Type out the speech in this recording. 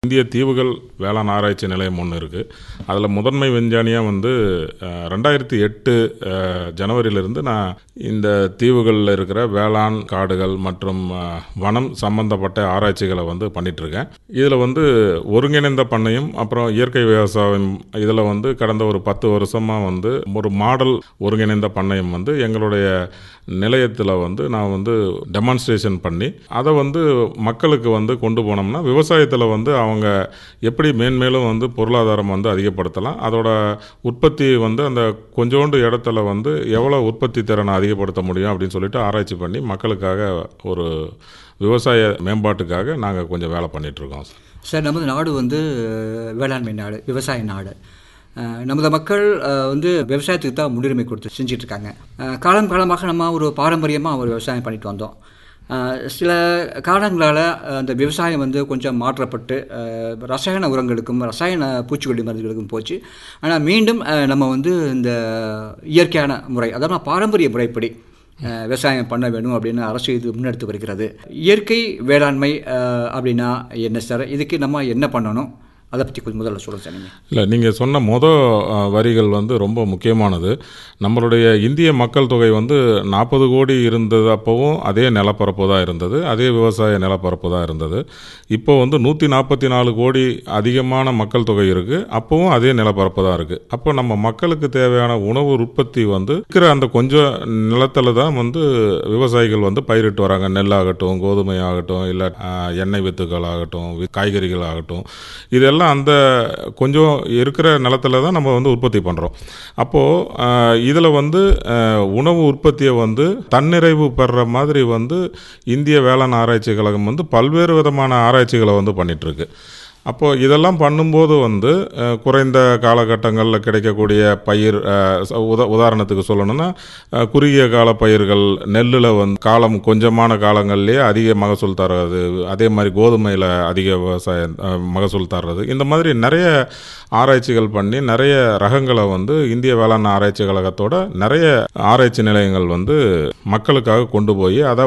இந்திய தீவுகள் வேளாண் ஆராய்ச்சி நிலையம் ஒன்று இருக்குது அதில் முதன்மை விஞ்ஞானியாக வந்து அஹ், ரெண்டாயிரத்தி எட்டு அஹ், ஜனவரியிலிருந்து நான் இந்த தீவுகளில் இருக்கிற வேளாண் காடுகள் மற்றும் அஹ், வனம் சம்பந்தப்பட்ட ஆராய்ச்சிகளை வந்து பண்ணிகிட்ருக்கேன் இதில் வந்து ஒருங்கிணைந்த பண்ணையும் அப்புறம் இயற்கை விவசாயம் இதில் வந்து கடந்த ஒரு பத்து வருஷமாக வந்து ஒரு மாடல் ஒருங்கிணைந்த பண்ணையம் வந்து எங்களுடைய நிலையத்தில் வந்து நான் வந்து டெமான்ஸ்ட்ரேஷன் பண்ணி அதை வந்து மக்களுக்கு வந்து கொண்டு போனோம்னா விவசாயத்தில் வந்து அவங்க எப்படி மேன்மேலும் வந்து பொருளாதாரம் வந்து அதிகப்படுத்தலாம் அதோட உற்பத்தி வந்து அந்த கொஞ்சோண்டு இடத்துல வந்து எவ்வளோ உற்பத்தி திறனை அதிகப்படுத்த முடியும் அப்படின்னு சொல்லிட்டு ஆராய்ச்சி பண்ணி மக்களுக்காக ஒரு விவசாய மேம்பாட்டுக்காக நாங்கள் கொஞ்சம் வேலை பண்ணிகிட்ருக்கோம் சார் சார் நமது நாடு வந்து அஹ், வேளாண்மை நாடு விவசாய நாடு அஹ், நமது மக்கள் அஹ், வந்து விவசாயத்துக்கு தான் முன்னுரிமை கொடுத்து செஞ்சுட்டு இருக்காங்க அஹ், காலம் காலமாக நம்ம ஒரு பாரம்பரியமாக ஒரு விவசாயம் பண்ணிட்டு வந்தோம் அஹ், சில காரணங்களால் அந்த விவசாயம் வந்து கொஞ்சம் மாற்றப்பட்டு அஹ், ரசாயன உரங்களுக்கும் ரசாயன பூச்சிக்கொல்லி மருந்துகளுக்கும் போச்சு ஆனால் மீண்டும் அஹ், நம்ம வந்து இந்த இயற்கையான முறை அதாவது பாரம்பரிய முறைப்படி அஹ், விவசாயம் பண்ண வேணும் அப்படின்னு அரசு இது முன்னெடுத்து வருகிறது இயற்கை வேளாண்மை அஹ், அப்படின்னா என்ன சார் இதுக்கு நம்ம என்ன பண்ணணும் அதை பற்றி கொஞ்சம் முதல்ல சொல்லுங்கள் சார் நீங்கள் இல்லை நீங்கள் சொன்ன மொத அஹ், வரிகள் வந்து ரொம்ப முக்கியமானது நம்மளுடைய இந்திய மக்கள் தொகை வந்து நாற்பது கோடி இருந்தது அப்போவும் அதே நிலப்பரப்பு தான் இருந்தது அதே விவசாய நிலப்பரப்பு தான் இருந்தது இப்போ வந்து நூற்றி நாற்பத்தி நாலு கோடி அதிகமான மக்கள் தொகை இருக்குது அப்போவும் அதே நிலப்பரப்பு தான் இருக்குது அப்போ நம்ம மக்களுக்கு தேவையான உணவு உற்பத்தி வந்து இருக்கிற அந்த கொஞ்சம் நிலத்தில் தான் வந்து விவசாயிகள் வந்து பயிரிட்டு வராங்க நெல் ஆகட்டும் கோதுமை ஆகட்டும் இல்லை எண்ணெய் வித்துக்கள் ஆகட்டும் வி- காய்கறிகள் ஆகட்டும் இதெல்லாம் அந்த கொஞ்சம் இருக்கிற நிலத்துல தான் நம்ம வந்து உற்பத்தி பண்ணுறோம் அப்போது இதில் வந்து அஹ், உணவு உற்பத்தியை வந்து தன்னிறைவு பெறுற மாதிரி வந்து இந்திய வேளாண் ஆராய்ச்சி கழகம் வந்து பல்வேறு விதமான ஆராய்ச்சிகளை வந்து பண்ணிகிட்ருக்கு அப்போது இதெல்லாம் பண்ணும்போது வந்து அஹ், குறைந்த காலகட்டங்களில் கிடைக்கக்கூடிய பயிர் அஹ், ச- உத உதாரணத்துக்கு சொல்லணும்னா அஹ், குறுகிய கால பயிர்கள் நெல்லில் வந்து காலம் கொஞ்சமான காலங்கள்லேயே அதிக மகசூல் தர்றது அதே மாதிரி கோதுமையில் அதிக விவசாயம் அஹ், மகசூல் தர்றது இந்த மாதிரி நிறைய ஆராய்ச்சிகள் பண்ணி நிறைய ரகங்களை வந்து இந்திய வேளாண் ஆராய்ச்சி கழகத்தோட நிறைய ஆராய்ச்சி நிலையங்கள் வந்து மக்களுக்காக கொண்டு போய் அதை